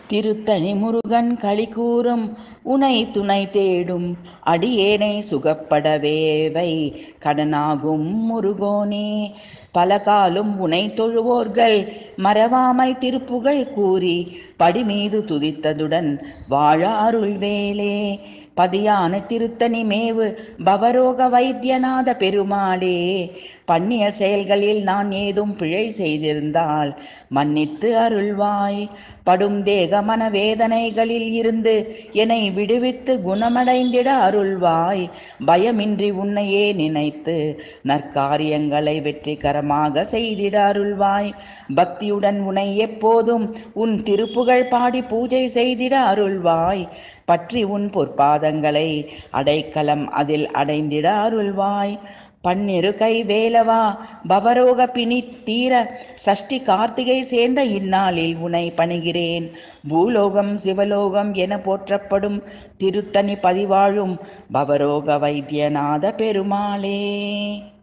திருத்தணி முருகன் களி கூறும் உனை துணை தேடும் அடியேனை சுகப்படவேவை கடனாகும் முருகோனே பல காலும் உனை தொழுவோர்கள் மறவாமல் திருப்புகழ் கூறி படிமீது துதித்ததுடன் வாழ அருள்வேலே பதியான திருத்தணி மேவு பவரோக வைத்தியநாத பெருமாளே பண்ணிய செயல்களில் நான் ஏதும் பிழை செய்திருந்தால் மன்னித்து அருள்வாய் படும் தேக மன வேதனைகளில் இருந்து என்னை விடுவித்து குணமடைந்திட அருள்வாய் பயமின்றி உன்னையே நினைத்து நற்காரியங்களை வெற்றிகரமாக செய்திட அருள்வாய் பக்தியுடன் உன்னை எப்போதும் உன் திருப்புகழ் பாடி பூஜை செய்திட அருள்வாய் பற்றி உன் பொற்பாதங்களை அடைக்கலம் அதில் அடைந்திட அருள்வாய் பன்னிரு கை வேலவா பவரோக பிணி தீர சஷ்டி கார்த்திகை சேர்ந்த இந்நாளில் உனை பணிகிறேன் பூலோகம் சிவலோகம் என போற்றப்படும் திருத்தணி பதிவாழும் பவரோக வைத்தியநாத பெருமாளே